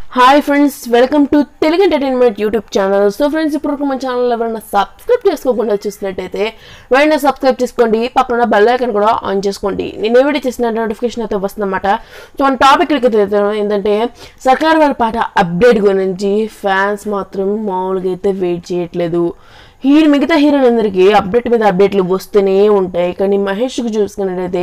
hi friends welcome to Telugu entertainment YouTube channel so friends ఇప్పుడు మన channel ఎవరైనా subscribe చేసుకోకుండా చూసినట్టయితే వెంటనే సబ్స్క్రైబ్ చేసుకోండి పక్కన బెల్ ఐకన్ కూడా ఆన్ చేసుకోండి నేను ఏ వీడియో చేసిన నోటిఫికేషన్ అయితే వస్తుందన్నమాట సో మన టాపిక్ ఏంటంటే సర్కార్ వారి పాట అప్డేట్ గురించి ఫ్యాన్స్ మాత్రం మామూలుగా అయితే వెయిట్ చేయట్లేదు హీరో మిగతా హీరోలందరికీ అప్డేట్ మీద అప్డేట్లు వస్తూనే ఉంటాయి కానీ మహేష్కి చూసుకున్నట్టయితే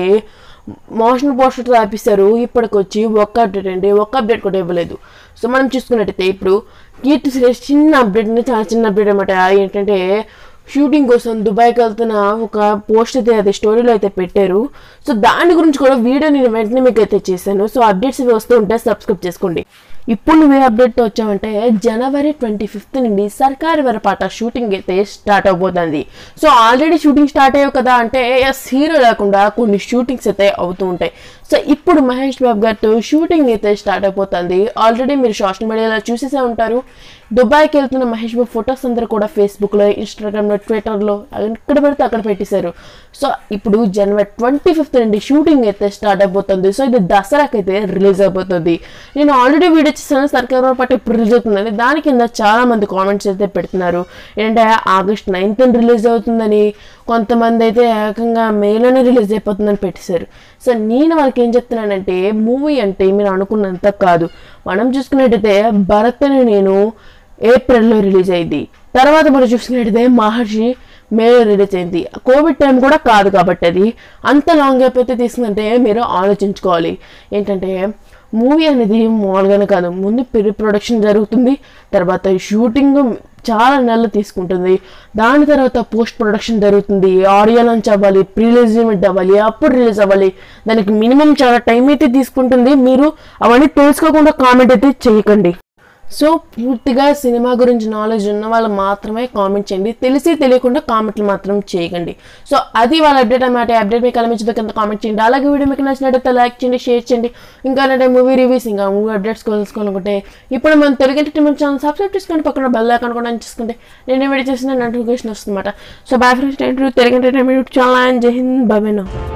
మోషన్ పోస్టర్ రాపిస్తారు ఇప్పటికొచ్చి ఒక్క అప్డేట్ అండి ఒక్క అప్డేట్ కూడా ఇవ్వలేదు సో మనం చూసుకున్నట్టయితే ఇప్పుడు కీర్తి సురేష్ చిన్న అప్డేట్ అంటే చాలా చిన్న అప్డేట్ అనమాట ఏంటంటే షూటింగ్ కోసం దుబాయ్కి వెళ్తున్న ఒక పోస్ట్ అయితే అది స్టోరీలో అయితే పెట్టారు సో దాని గురించి కూడా వీడియో నేను వెంటనే మీకు అయితే చేశాను సో అప్డేట్స్ ఇవి వస్తూ ఉంటే సబ్స్క్రైబ్ చేసుకోండి ఇప్పుడు నువ్వే అప్డేట్తో వచ్చావంటే జనవరి ట్వంటీ ఫిఫ్త్ నుండి సర్కారు వారి పాట షూటింగ్ అయితే స్టార్ట్ అవబోతుంది సో ఆల్రెడీ షూటింగ్ స్టార్ట్ అయ్యావు కదా అంటే ఎస్ హీరో లేకుండా కొన్ని షూటింగ్స్ అయితే అవుతూ ఉంటాయి సో ఇప్పుడు మహేష్ బాబు గారితో షూటింగ్ అయితే స్టార్ట్ అయిపోతుంది ఆల్రెడీ మీరు సోషల్ మీడియాలో చూసేసే ఉంటారు దుబాయ్కి వెళ్తున్న మహేష్ బాబు ఫొటోస్ అందరూ కూడా ఫేస్బుక్లో ఇన్స్టాగ్రామ్లో ట్విట్టర్లో ఎక్కడ పడితే అక్కడ పెట్టేశారు సో ఇప్పుడు జనవరి ట్వంటీ ఫిఫ్త్ నుండి షూటింగ్ అయితే స్టార్ట్ అయిపోతుంది సో ఇది దసరాకి అయితే రిలీజ్ అయిపోతుంది నేను ఆల్రెడీ వీడియో చేశాను సర్కార్ పాటు ఇప్పుడు రిలీజ్ అవుతుందని దాని కింద చాలా మంది కామెంట్స్ అయితే పెడుతున్నారు ఏంటంటే ఆగస్ట్ నైన్త్ రిలీజ్ అవుతుందని కొంతమంది అయితే ఏకంగా మేలోనే రిలీజ్ అయిపోతుందని పెట్టేశారు సో నేను వాళ్ళకి ఏం చెప్తున్నానంటే మూవీ అంటే మీరు అనుకున్నంత కాదు మనం చూసుకున్నట్టయితే భరత్ అని నేను ఏప్రిల్లో రిలీజ్ అయింది తర్వాత మనం చూసుకున్నట్టయితే మహర్షి మేలో రిలీజ్ అయింది కోవిడ్ టైం కూడా కాదు కాబట్టి అది అంత లాంగ్ అయిపోతే తీసుకుంటే మీరు ఆలోచించుకోవాలి ఏంటంటే మూవీ అనేది మామూలుగానే కాదు ముందు ప్రీ ప్రొడక్షన్ జరుగుతుంది తర్వాత షూటింగ్ చాలా నెలలు తీసుకుంటుంది దాని తర్వాత పోస్ట్ ప్రొడక్షన్ జరుగుతుంది ఆడియో లాంచ్ అవ్వాలి ప్రీ రిలీజ్మెంట్ అవ్వాలి అప్పుడు రిలీజ్ అవ్వాలి దానికి మినిమం చాలా టైం అయితే తీసుకుంటుంది మీరు అవన్నీ తెలుసుకోకుండా కామెంట్ అయితే చేయకండి సో పూర్తిగా సినిమా గురించి నాలెడ్జ్ ఉన్న వాళ్ళు మాత్రమే కామెంట్ చేయండి తెలిసి తెలియకుండా కామెంట్లు మాత్రం చేయకండి సో అది వాళ్ళ అప్డేట్ అన్నమాట అప్డేట్ మీకు అనిపించదు కింద కామెంట్ చేయండి అలాగే వీడియో మీకు నచ్చినట్టయితే లైక్ చేయండి షేర్ చేయండి ఇంకా అంటే మూవీ రివ్యూస్ ఇంకా మూవీ అప్డేట్స్ తెలుసుకోవాలనుకుంటే ఇప్పుడు మనం తెలుగు ఎంటర్టైన్మెంట్ ఛానల్ సబ్స్క్రైబ్ చేసుకోండి పక్కన బెల్ ఐకాన్ కూడా చేసుకుంటే నేను వీడియో చేసిన నోటిఫికేషన్ వస్తుందన్నమాట so bye friends Telugu entertainment channel and జై హింద్ బాబేనా